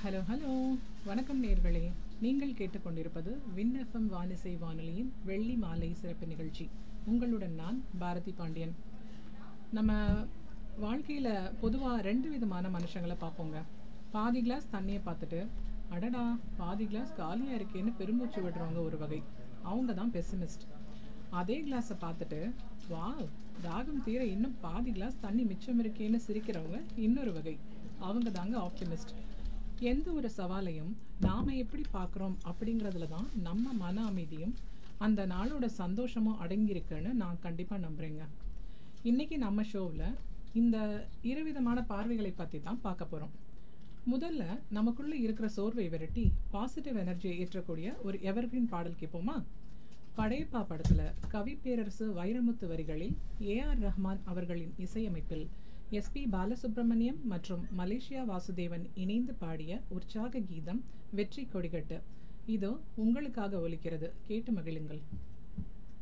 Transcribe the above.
hello hello வணக்கம் நேர்களே நீங்கள் கேட்டுக்கொண்டிருப்பது வின் எஃப்எம் வானிசை வானொலியின் வெள்ளி மாலை சிறப்பு நிகழ்ச்சி உங்களுடன் நான் பாரதி பாண்டியன் நம்ம வாழ்க்கையில் பொதுவாக ரெண்டு விதமான மனுஷங்களை பார்ப்போங்க பாதி கிளாஸ் தண்ணியை பார்த்துட்டு அடடா பாதி கிளாஸ் காலியாக இருக்கேன்னு பெருமூச்சு விடுறவங்க ஒரு வகை அவங்க தான் பெசிமிஸ்ட் அதே கிளாஸை பார்த்துட்டு வாவ் தாகம் தீர இன்னும் பாதி கிளாஸ் தண்ணி மிச்சம் இருக்கேன்னு சிரிக்கிறவங்க இன்னொரு வகை அவங்க தாங்க ஆப்டிமிஸ்ட் எந்த ஒரு சவாலையும் நாம் எப்படி பார்க்குறோம் அப்படிங்கிறதுல தான் நம்ம மன அமைதியும் அந்த நாளோட சந்தோஷமும் அடங்கியிருக்குன்னு நான் கண்டிப்பாக நம்புகிறேங்க இன்றைக்கி நம்ம ஷோவில் இந்த இருவிதமான பார்வைகளை பற்றி தான் பார்க்க போகிறோம் முதல்ல நமக்குள்ளே இருக்கிற சோர்வை விரட்டி பாசிட்டிவ் எனர்ஜியை ஏற்றக்கூடிய ஒரு எவர்கிரீன் பாடல் கேட்போமா படையப்பா படத்துல கவி பேரரசு வைரமுத்து வரிகளில் ஏ ஆர் ரஹ்மான் அவர்களின் இசையமைப்பில் எஸ்பி பாலசுப்ரமணியம் மற்றும் மலேசியா வாசுதேவன் இணைந்து பாடிய உற்சாக கீதம் வெற்றி கொடிகட்டு இதோ உங்களுக்காக ஒலிக்கிறது கேட்டு மகிழுங்கள்